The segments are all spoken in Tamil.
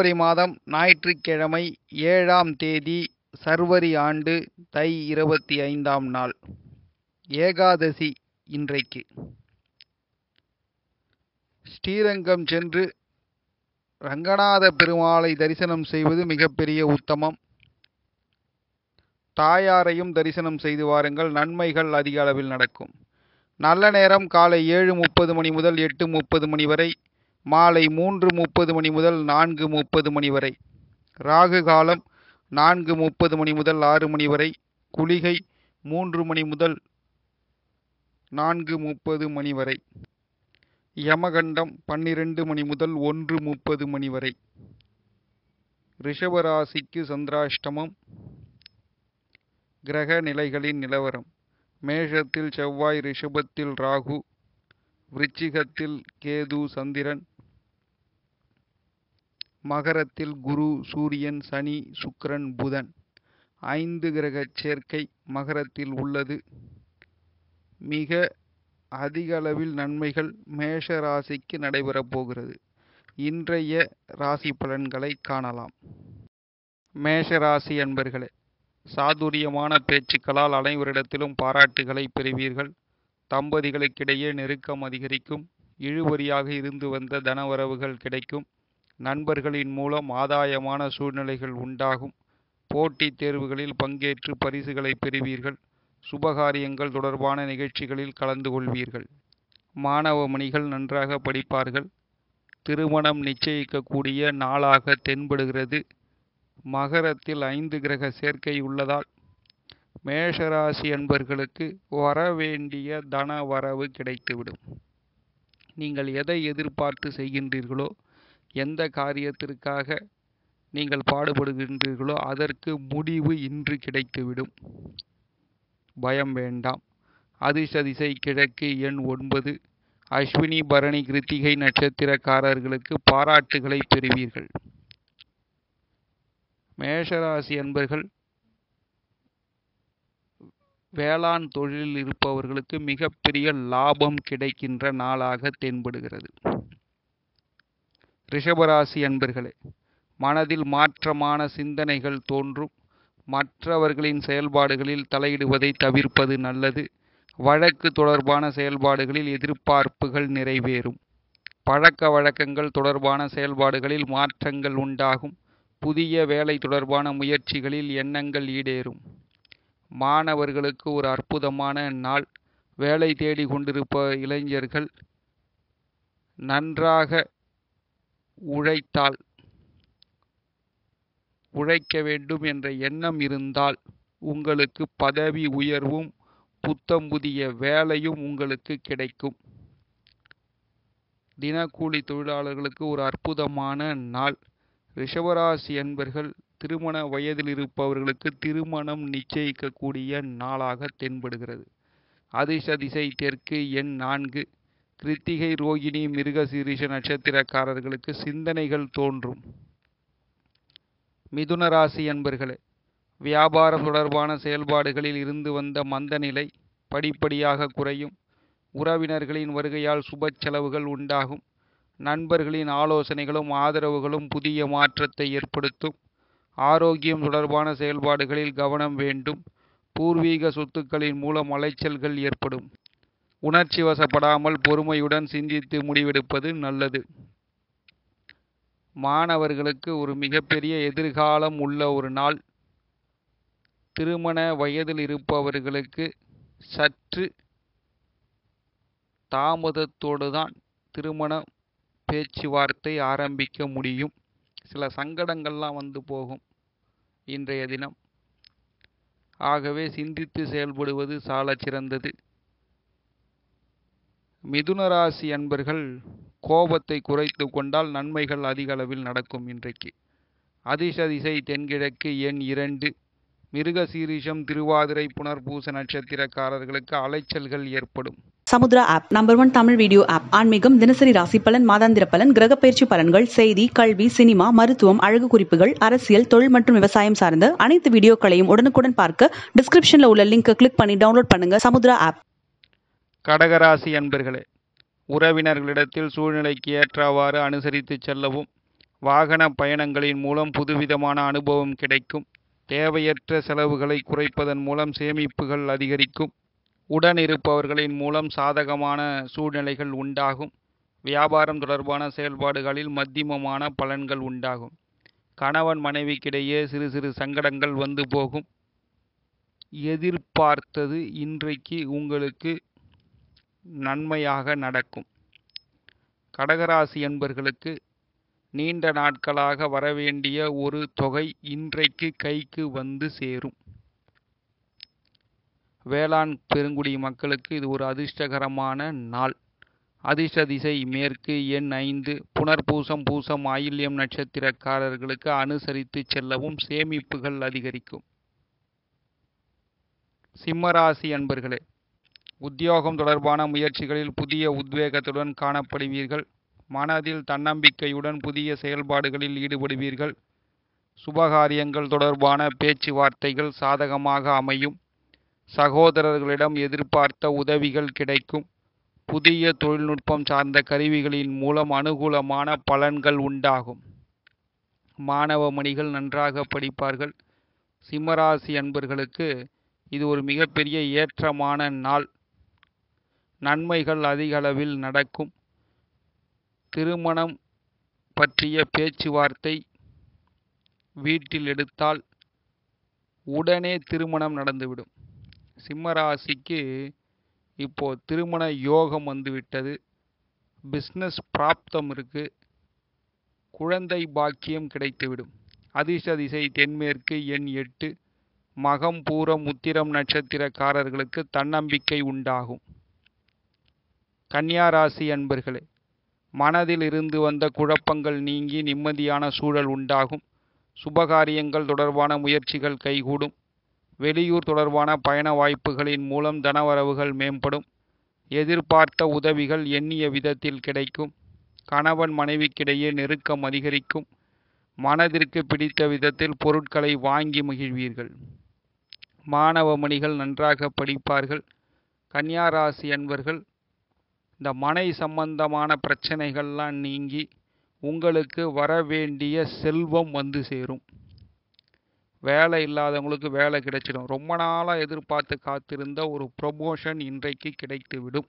பிப்ரவரி மாதம் ஞாயிற்றுக்கிழமை ஏழாம் தேதி சர்வரி ஆண்டு தை இருபத்தி ஐந்தாம் நாள் ஏகாதசி இன்றைக்கு ஸ்ரீரங்கம் சென்று ரங்கநாத பெருமாளை தரிசனம் செய்வது மிகப்பெரிய உத்தமம் தாயாரையும் தரிசனம் செய்து வாருங்கள் நன்மைகள் அதிக அளவில் நடக்கும் நல்ல நேரம் காலை ஏழு முப்பது மணி முதல் எட்டு முப்பது மணி வரை மாலை மூன்று முப்பது மணி முதல் நான்கு முப்பது மணி வரை ராகு காலம் நான்கு முப்பது மணி முதல் ஆறு மணி வரை குளிகை மூன்று மணி முதல் நான்கு முப்பது மணி வரை யமகண்டம் பன்னிரண்டு மணி முதல் ஒன்று முப்பது மணி வரை ரிஷபராசிக்கு சந்திராஷ்டமம் கிரக நிலைகளின் நிலவரம் மேஷத்தில் செவ்வாய் ரிஷபத்தில் ராகு விருச்சிகத்தில் கேது சந்திரன் மகரத்தில் குரு சூரியன் சனி சுக்கிரன் புதன் ஐந்து கிரக சேர்க்கை மகரத்தில் உள்ளது மிக அதிக அளவில் நன்மைகள் மேஷ ராசிக்கு நடைபெறப் போகிறது இன்றைய ராசி பலன்களை காணலாம் மேஷ ராசி அன்பர்களே சாதுரியமான பேச்சுக்களால் அனைவரிடத்திலும் பாராட்டுகளை பெறுவீர்கள் தம்பதிகளுக்கிடையே நெருக்கம் அதிகரிக்கும் இழுபறியாக இருந்து வந்த தனவரவுகள் கிடைக்கும் நண்பர்களின் மூலம் ஆதாயமான சூழ்நிலைகள் உண்டாகும் போட்டித் தேர்வுகளில் பங்கேற்று பரிசுகளை பெறுவீர்கள் சுபகாரியங்கள் தொடர்பான நிகழ்ச்சிகளில் கலந்து கொள்வீர்கள் மாணவ மணிகள் நன்றாக படிப்பார்கள் திருமணம் நிச்சயிக்கக்கூடிய நாளாக தென்படுகிறது மகரத்தில் ஐந்து கிரக சேர்க்கை உள்ளதால் மேஷராசி அன்பர்களுக்கு வரவேண்டிய தன வரவு கிடைத்துவிடும் நீங்கள் எதை எதிர்பார்த்து செய்கின்றீர்களோ எந்த காரியத்திற்காக நீங்கள் பாடுபடுகின்றீர்களோ அதற்கு முடிவு இன்று கிடைத்துவிடும் பயம் வேண்டாம் அதிர்ஷ்ட திசை கிழக்கு எண் ஒன்பது அஸ்வினி பரணி கிருத்திகை நட்சத்திரக்காரர்களுக்கு பாராட்டுகளை பெறுவீர்கள் மேஷராசி அன்பர்கள் வேளாண் தொழிலில் இருப்பவர்களுக்கு மிகப்பெரிய லாபம் கிடைக்கின்ற நாளாக தென்படுகிறது ரிஷபராசி அன்பர்களே மனதில் மாற்றமான சிந்தனைகள் தோன்றும் மற்றவர்களின் செயல்பாடுகளில் தலையிடுவதை தவிர்ப்பது நல்லது வழக்கு தொடர்பான செயல்பாடுகளில் எதிர்பார்ப்புகள் நிறைவேறும் பழக்க வழக்கங்கள் தொடர்பான செயல்பாடுகளில் மாற்றங்கள் உண்டாகும் புதிய வேலை தொடர்பான முயற்சிகளில் எண்ணங்கள் ஈடேறும் மாணவர்களுக்கு ஒரு அற்புதமான நாள் வேலை தேடி கொண்டிருப்ப இளைஞர்கள் நன்றாக உழைத்தால் உழைக்க வேண்டும் என்ற எண்ணம் இருந்தால் உங்களுக்கு பதவி உயர்வும் புத்தம் புதிய வேலையும் உங்களுக்கு கிடைக்கும் தினக்கூலி தொழிலாளர்களுக்கு ஒரு அற்புதமான நாள் ரிஷபராசி என்பர்கள் திருமண வயதில் இருப்பவர்களுக்கு திருமணம் நிச்சயிக்கக்கூடிய நாளாக தென்படுகிறது அதிர்ஷ்ட திசை தெற்கு எண் நான்கு கிருத்திகை ரோகிணி மிருகசீரிஷ நட்சத்திரக்காரர்களுக்கு சிந்தனைகள் தோன்றும் மிதுன ராசி என்பர்களே வியாபாரம் தொடர்பான செயல்பாடுகளில் இருந்து வந்த மந்த நிலை படிப்படியாக குறையும் உறவினர்களின் வருகையால் சுப செலவுகள் உண்டாகும் நண்பர்களின் ஆலோசனைகளும் ஆதரவுகளும் புதிய மாற்றத்தை ஏற்படுத்தும் ஆரோக்கியம் தொடர்பான செயல்பாடுகளில் கவனம் வேண்டும் பூர்வீக சொத்துக்களின் மூலம் அலைச்சல்கள் ஏற்படும் உணர்ச்சி வசப்படாமல் பொறுமையுடன் சிந்தித்து முடிவெடுப்பது நல்லது மாணவர்களுக்கு ஒரு மிகப்பெரிய எதிர்காலம் உள்ள ஒரு நாள் திருமண வயதில் இருப்பவர்களுக்கு சற்று தாமதத்தோடு தான் திருமண பேச்சுவார்த்தை ஆரம்பிக்க முடியும் சில சங்கடங்கள்லாம் வந்து போகும் இன்றைய தினம் ஆகவே சிந்தித்து செயல்படுவது சாலச் சிறந்தது மிதுன ராசி அன்பர்கள் கோபத்தை குறைத்து கொண்டால் நன்மைகள் அதிக அளவில் நடக்கும் இன்றைக்கு அதிர்ஷ்ட திசை தென்கிழக்கு எண் இரண்டு மிருக சீரிஷம் திருவாதிரை புனர்பூச நட்சத்திரக்காரர்களுக்கு அலைச்சல்கள் ஏற்படும் Samudra app number one Tamil video app ஆன்மீகம் தினசரி ராசி பலன் மாதாந்திர பலன் கிரக பயிற்சி பலன்கள் செய்தி கல்வி சினிமா மருத்துவம் அழகு குறிப்புகள் அரசியல் தொழில் மற்றும் விவசாயம் சார்ந்த அனைத்து வீடியோக்களையும் உடனுக்குடன் பார்க்க டிஸ்கிரிப்ஷன்ல உள்ள லிங்கை கிளிக் பண்ணி டவுன்லோட் பண்ணுங்க சமுத்ரா ஆப் கடகராசி அன்பர்களே உறவினர்களிடத்தில் சூழ்நிலைக்கு ஏற்றவாறு அனுசரித்து செல்லவும் வாகன பயணங்களின் மூலம் புதுவிதமான அனுபவம் கிடைக்கும் தேவையற்ற செலவுகளை குறைப்பதன் மூலம் சேமிப்புகள் அதிகரிக்கும் உடன் இருப்பவர்களின் மூலம் சாதகமான சூழ்நிலைகள் உண்டாகும் வியாபாரம் தொடர்பான செயல்பாடுகளில் மத்தியமமான பலன்கள் உண்டாகும் கணவன் மனைவிக்கிடையே சிறு சிறு சங்கடங்கள் வந்து போகும் எதிர்பார்த்தது இன்றைக்கு உங்களுக்கு நன்மையாக நடக்கும் கடகராசி என்பர்களுக்கு நீண்ட நாட்களாக வரவேண்டிய ஒரு தொகை இன்றைக்கு கைக்கு வந்து சேரும் வேளாண் பெருங்குடி மக்களுக்கு இது ஒரு அதிர்ஷ்டகரமான நாள் அதிர்ஷ்ட திசை மேற்கு எண் ஐந்து புனர்பூசம் பூசம் ஆயில்யம் நட்சத்திரக்காரர்களுக்கு அனுசரித்து செல்லவும் சேமிப்புகள் அதிகரிக்கும் சிம்மராசி அன்பர்களே உத்தியோகம் தொடர்பான முயற்சிகளில் புதிய உத்வேகத்துடன் காணப்படுவீர்கள் மனதில் தன்னம்பிக்கையுடன் புதிய செயல்பாடுகளில் ஈடுபடுவீர்கள் சுபகாரியங்கள் தொடர்பான பேச்சுவார்த்தைகள் சாதகமாக அமையும் சகோதரர்களிடம் எதிர்பார்த்த உதவிகள் கிடைக்கும் புதிய தொழில்நுட்பம் சார்ந்த கருவிகளின் மூலம் அனுகூலமான பலன்கள் உண்டாகும் மாணவ மணிகள் நன்றாக படிப்பார்கள் சிம்மராசி அன்பர்களுக்கு இது ஒரு மிகப்பெரிய ஏற்றமான நாள் நன்மைகள் அதிக அளவில் நடக்கும் திருமணம் பற்றிய பேச்சுவார்த்தை வீட்டில் எடுத்தால் உடனே திருமணம் நடந்துவிடும் சிம்மராசிக்கு இப்போ திருமண யோகம் வந்துவிட்டது பிஸ்னஸ் பிராப்தம் இருக்கு குழந்தை பாக்கியம் கிடைத்துவிடும் அதிர்ஷ்ட திசை தென்மேற்கு எண் எட்டு மகம் பூரம் உத்திரம் நட்சத்திரக்காரர்களுக்கு தன்னம்பிக்கை உண்டாகும் கன்னியாராசி அன்பர்களே மனதில் இருந்து வந்த குழப்பங்கள் நீங்கி நிம்மதியான சூழல் உண்டாகும் சுபகாரியங்கள் தொடர்பான முயற்சிகள் கைகூடும் வெளியூர் தொடர்பான பயண வாய்ப்புகளின் மூலம் தனவரவுகள் மேம்படும் எதிர்பார்த்த உதவிகள் எண்ணிய விதத்தில் கிடைக்கும் கணவன் மனைவிக்கிடையே நெருக்கம் அதிகரிக்கும் மனதிற்கு பிடித்த விதத்தில் பொருட்களை வாங்கி மகிழ்வீர்கள் மாணவ மணிகள் நன்றாக படிப்பார்கள் கன்னியாராசி அன்பர்கள் இந்த மனை சம்பந்தமான பிரச்சனைகள்லாம் நீங்கி உங்களுக்கு வரவேண்டிய செல்வம் வந்து சேரும் வேலை இல்லாதவங்களுக்கு வேலை கிடைச்சிடும் ரொம்ப நாளாக எதிர்பார்த்து காத்திருந்த ஒரு ப்ரொமோஷன் இன்றைக்கு கிடைத்துவிடும்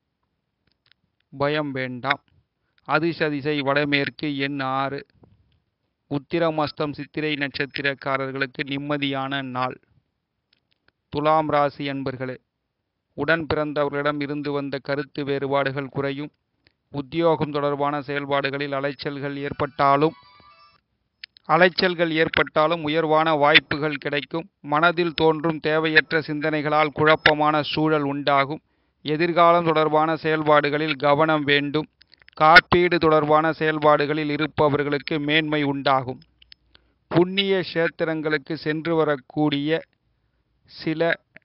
பயம் வேண்டாம் அதிர்ஷ்ட திசை வடமேற்கு எண் ஆறு உத்திரமஸ்தம் சித்திரை நட்சத்திரக்காரர்களுக்கு நிம்மதியான நாள் துலாம் ராசி அன்பர்களே உடன் பிறந்தவர்களிடம் இருந்து வந்த கருத்து வேறுபாடுகள் குறையும் உத்தியோகம் தொடர்பான செயல்பாடுகளில் அலைச்சல்கள் ஏற்பட்டாலும் அலைச்சல்கள் ஏற்பட்டாலும் உயர்வான வாய்ப்புகள் கிடைக்கும் மனதில் தோன்றும் தேவையற்ற சிந்தனைகளால் குழப்பமான சூழல் உண்டாகும் எதிர்காலம் தொடர்பான செயல்பாடுகளில் கவனம் வேண்டும் காப்பீடு தொடர்பான செயல்பாடுகளில் இருப்பவர்களுக்கு மேன்மை உண்டாகும் புண்ணிய கஷேத்திரங்களுக்கு சென்று வரக்கூடிய சில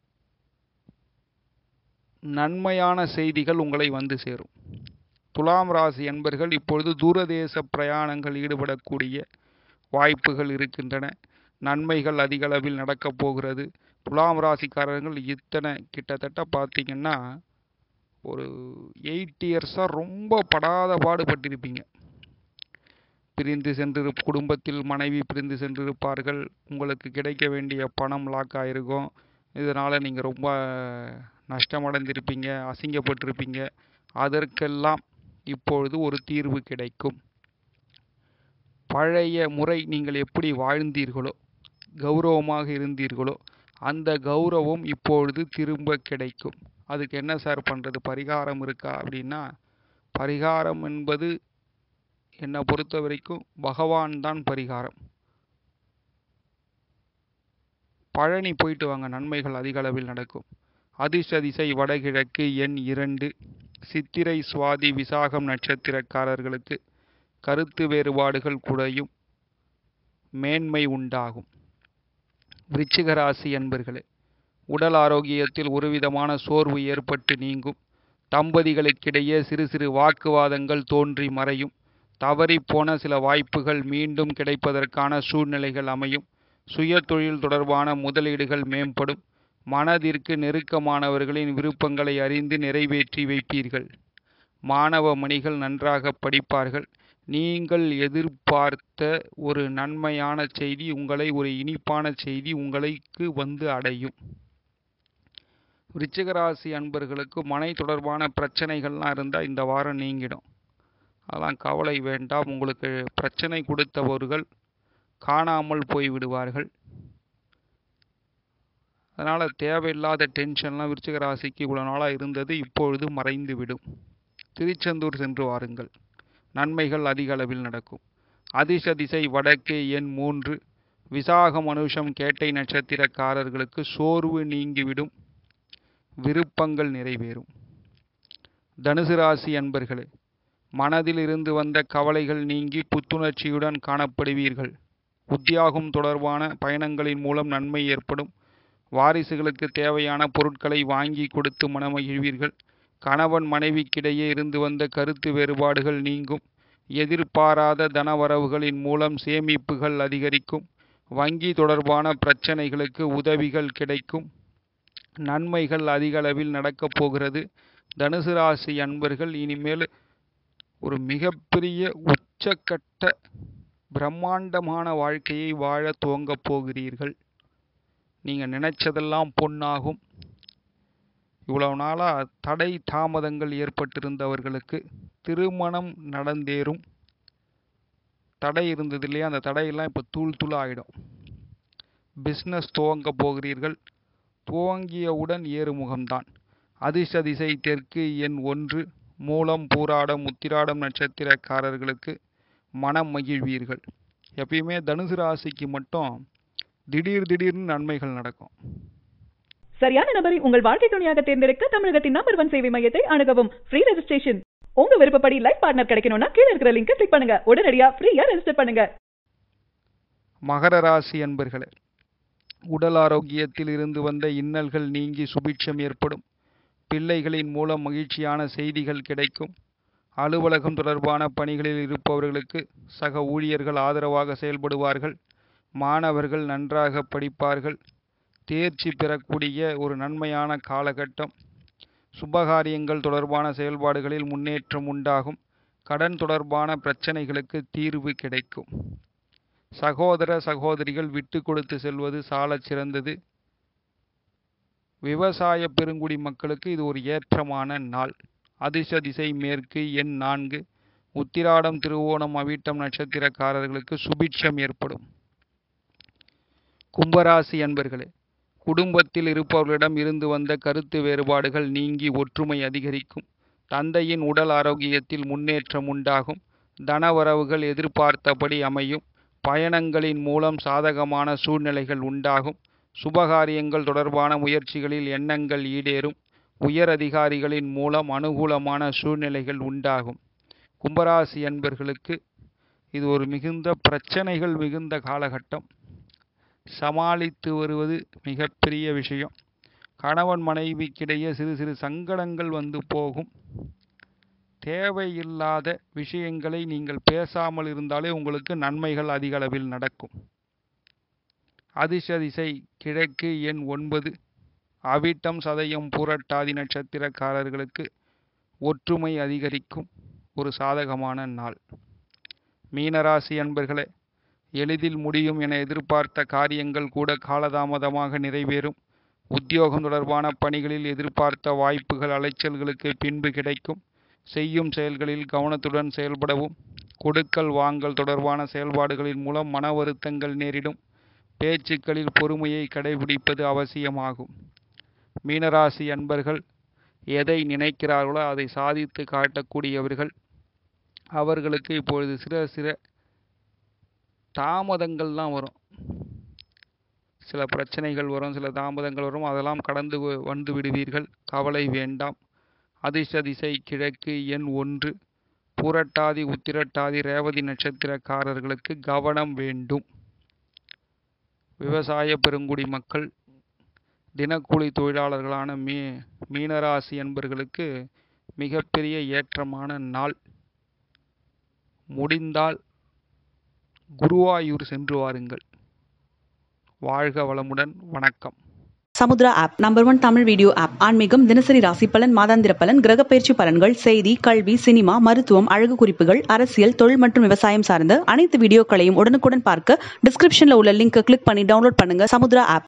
நன்மையான செய்திகள் உங்களை வந்து சேரும் துலாம் ராசி என்பர்கள் இப்பொழுது தூரதேச பிரயாணங்கள் ஈடுபடக்கூடிய வாய்ப்புகள் இருக்கின்றன நன்மைகள் அதிக அளவில் நடக்கப் போகிறது துலாம் ராசிக்காரர்கள் இத்தனை கிட்டத்தட்ட பார்த்தீங்கன்னா ஒரு எயிட் இயர்ஸாக ரொம்ப படாத பாடுபட்டிருப்பீங்க பிரிந்து சென்று குடும்பத்தில் மனைவி பிரிந்து சென்றிருப்பார்கள் உங்களுக்கு கிடைக்க வேண்டிய பணம் லாக் ஆகிருக்கும் இதனால் நீங்கள் ரொம்ப நஷ்டமடைந்திருப்பீங்க அசிங்கப்பட்டிருப்பீங்க அதற்கெல்லாம் இப்பொழுது ஒரு தீர்வு கிடைக்கும் பழைய முறை நீங்கள் எப்படி வாழ்ந்தீர்களோ கௌரவமாக இருந்தீர்களோ அந்த கௌரவம் இப்பொழுது திரும்ப கிடைக்கும் அதுக்கு என்ன சார் பண்ணுறது பரிகாரம் இருக்கா அப்படின்னா பரிகாரம் என்பது என்னை பொறுத்த வரைக்கும் பகவான் தான் பரிகாரம் பழனி போயிட்டு வாங்க நன்மைகள் அதிக அளவில் நடக்கும் அதிர்ஷ்ட திசை வடகிழக்கு எண் இரண்டு சித்திரை சுவாதி விசாகம் நட்சத்திரக்காரர்களுக்கு கருத்து வேறுபாடுகள் குறையும் மேன்மை உண்டாகும் விருச்சிக ராசி என்பர்களே உடல் ஆரோக்கியத்தில் ஒருவிதமான சோர்வு ஏற்பட்டு நீங்கும் தம்பதிகளுக்கிடையே சிறு சிறு வாக்குவாதங்கள் தோன்றி மறையும் தவறிப்போன சில வாய்ப்புகள் மீண்டும் கிடைப்பதற்கான சூழ்நிலைகள் அமையும் சுய தொழில் தொடர்பான முதலீடுகள் மேம்படும் மனதிற்கு நெருக்கமானவர்களின் விருப்பங்களை அறிந்து நிறைவேற்றி வைப்பீர்கள் மாணவ மணிகள் நன்றாக படிப்பார்கள் நீங்கள் எதிர்பார்த்த ஒரு நன்மையான செய்தி உங்களை ஒரு இனிப்பான செய்தி உங்களுக்கு வந்து அடையும் விருச்சிகராசி அன்பர்களுக்கு மனை தொடர்பான பிரச்சனைகள்லாம் இருந்தால் இந்த வாரம் நீங்கிடும் அதெல்லாம் கவலை வேண்டாம் உங்களுக்கு பிரச்சனை கொடுத்தவர்கள் காணாமல் போய்விடுவார்கள் அதனால் தேவையில்லாத டென்ஷன்லாம் விருச்சிக ராசிக்கு இவ்வளோ நாளாக இருந்தது இப்பொழுது மறைந்துவிடும் திருச்செந்தூர் சென்று வாருங்கள் நன்மைகள் அதிக அளவில் நடக்கும் அதிர்ஷ்ட திசை வடக்கு எண் மூன்று விசாக மனுஷம் கேட்டை நட்சத்திரக்காரர்களுக்கு சோர்வு நீங்கிவிடும் விருப்பங்கள் நிறைவேறும் தனுசு ராசி அன்பர்களே மனதில் இருந்து வந்த கவலைகள் நீங்கி புத்துணர்ச்சியுடன் காணப்படுவீர்கள் உத்தியோகம் தொடர்பான பயணங்களின் மூலம் நன்மை ஏற்படும் வாரிசுகளுக்கு தேவையான பொருட்களை வாங்கி கொடுத்து மனமகிழ்வீர்கள் கணவன் மனைவிக்கிடையே இருந்து வந்த கருத்து வேறுபாடுகள் நீங்கும் எதிர்பாராத தனவரவுகளின் மூலம் சேமிப்புகள் அதிகரிக்கும் வங்கி தொடர்பான பிரச்சனைகளுக்கு உதவிகள் கிடைக்கும் நன்மைகள் அதிக அளவில் நடக்கப் போகிறது தனுசு ராசி அன்பர்கள் இனிமேல் ஒரு மிகப்பெரிய உச்சக்கட்ட பிரம்மாண்டமான வாழ்க்கையை வாழ துவங்கப் போகிறீர்கள் நீங்கள் நினைச்சதெல்லாம் பொன்னாகும் இவ்வளவு நாளாக தடை தாமதங்கள் ஏற்பட்டிருந்தவர்களுக்கு திருமணம் நடந்தேறும் தடை இருந்தது இல்லையா அந்த தடையெல்லாம் இப்போ தூள் தூள் ஆகிடும் பிஸ்னஸ் துவங்க போகிறீர்கள் துவங்கியவுடன் ஏறுமுகம்தான் அதிர்ஷ்ட திசை தெற்கு எண் ஒன்று மூலம் பூராடம் உத்திராடம் நட்சத்திரக்காரர்களுக்கு மனம் மகிழ்வீர்கள் எப்பயுமே தனுசு ராசிக்கு மட்டும் திடீர் திடீர்னு நன்மைகள் நடக்கும் சரியான நபரை உங்கள் வாழ்க்கை துணையாக தேர்ந்தெடுக்க தமிழகத்தின் நம்பர் ஒன் சேவை மையத்தை அணுகவும் ஃப்ரீ ரெஜிஸ்ட்ரேஷன் உங்க விருப்பப்படி லைஃப் பார்ட்னர் கிடைக்கணும்னா கீழ இருக்கிற லிங்கை கிளிக் பண்ணுங்க உடனடியா ஃப்ரீயா ரெஜிஸ்டர் பண்ணுங்க மகர ராசி அன்பர்களே உடல் ஆரோக்கியத்தில் இருந்து வந்த இன்னல்கள் நீங்கி சுபிட்சம் ஏற்படும் பிள்ளைகளின் மூலம் மகிழ்ச்சியான செய்திகள் கிடைக்கும் அலுவலகம் தொடர்பான பணிகளில் இருப்பவர்களுக்கு சக ஊழியர்கள் ஆதரவாக செயல்படுவார்கள் மாணவர்கள் நன்றாக படிப்பார்கள் தேர்ச்சி பெறக்கூடிய ஒரு நன்மையான காலகட்டம் சுபகாரியங்கள் தொடர்பான செயல்பாடுகளில் முன்னேற்றம் உண்டாகும் கடன் தொடர்பான பிரச்சனைகளுக்கு தீர்வு கிடைக்கும் சகோதர சகோதரிகள் விட்டு கொடுத்து செல்வது சாலச் சிறந்தது விவசாய பெருங்குடி மக்களுக்கு இது ஒரு ஏற்றமான நாள் அதிர்ஷ்ட திசை மேற்கு எண் நான்கு உத்திராடம் திருவோணம் அவிட்டம் நட்சத்திரக்காரர்களுக்கு சுபிட்சம் ஏற்படும் கும்பராசி அன்பர்களே குடும்பத்தில் இருப்பவர்களிடம் இருந்து வந்த கருத்து வேறுபாடுகள் நீங்கி ஒற்றுமை அதிகரிக்கும் தந்தையின் உடல் ஆரோக்கியத்தில் முன்னேற்றம் உண்டாகும் தனவரவுகள் எதிர்பார்த்தபடி அமையும் பயணங்களின் மூலம் சாதகமான சூழ்நிலைகள் உண்டாகும் சுபகாரியங்கள் தொடர்பான முயற்சிகளில் எண்ணங்கள் ஈடேறும் உயர் அதிகாரிகளின் மூலம் அனுகூலமான சூழ்நிலைகள் உண்டாகும் கும்பராசி அன்பர்களுக்கு இது ஒரு மிகுந்த பிரச்சனைகள் மிகுந்த காலகட்டம் சமாளித்து வருவது மிகப்பெரிய விஷயம் கணவன் மனைவிக்கிடையே சிறு சிறு சங்கடங்கள் வந்து போகும் தேவையில்லாத விஷயங்களை நீங்கள் பேசாமல் இருந்தாலே உங்களுக்கு நன்மைகள் அதிக அளவில் நடக்கும் அதிர்ஷ்ட திசை கிழக்கு எண் ஒன்பது அவிட்டம் சதயம் பூரட்டாதி நட்சத்திரக்காரர்களுக்கு ஒற்றுமை அதிகரிக்கும் ஒரு சாதகமான நாள் மீனராசி அன்பர்களே எளிதில் முடியும் என எதிர்பார்த்த காரியங்கள் கூட காலதாமதமாக நிறைவேறும் உத்தியோகம் தொடர்பான பணிகளில் எதிர்பார்த்த வாய்ப்புகள் அலைச்சல்களுக்கு பின்பு கிடைக்கும் செய்யும் செயல்களில் கவனத்துடன் செயல்படவும் கொடுக்கல் வாங்கல் தொடர்பான செயல்பாடுகளின் மூலம் மன வருத்தங்கள் நேரிடும் பேச்சுக்களில் பொறுமையை கடைபிடிப்பது அவசியமாகும் மீனராசி அன்பர்கள் எதை நினைக்கிறார்களோ அதை சாதித்து காட்டக்கூடியவர்கள் அவர்களுக்கு இப்பொழுது சில சில தாமதங்கள்லாம் வரும் சில பிரச்சனைகள் வரும் சில தாமதங்கள் வரும் அதெல்லாம் கடந்து வ- வந்து விடுவீர்கள் கவலை வேண்டாம் அதிர்ஷ்ட திசை கிழக்கு எண் ஒன்று பூரட்டாதி உத்திரட்டாதி ரேவதி நட்சத்திரக்காரர்களுக்கு கவனம் வேண்டும் விவசாய பெருங்குடி மக்கள் தினக்கூலி தொழிலாளர்களான மீ மீனராசி என்பர்களுக்கு மிகப்பெரிய ஏற்றமான நாள் முடிந்தால் குருவாயூர் சென்று வாருங்கள் வாழ்க வளமுடன் வணக்கம் Samudra app number one Tamil video app ஆன்மீகம் தினசரி ராசி பலன் மாதாந்திர பலன் கிரக பயிற்சி பலன்கள் செய்தி கல்வி சினிமா மருத்துவம் அழகு குறிப்புகள் அரசியல் தொழில் மற்றும் விவசாயம் சார்ந்த அனைத்து வீடியோக்களையும் உடனுக்குடன் பார்க்க டிஸ்கிரிப்ஷன்ல உள்ள லிங்கை கிளிக் பண்ணி டவுன்லோட் பண்ணுங்க சமுத்ரா ஆப்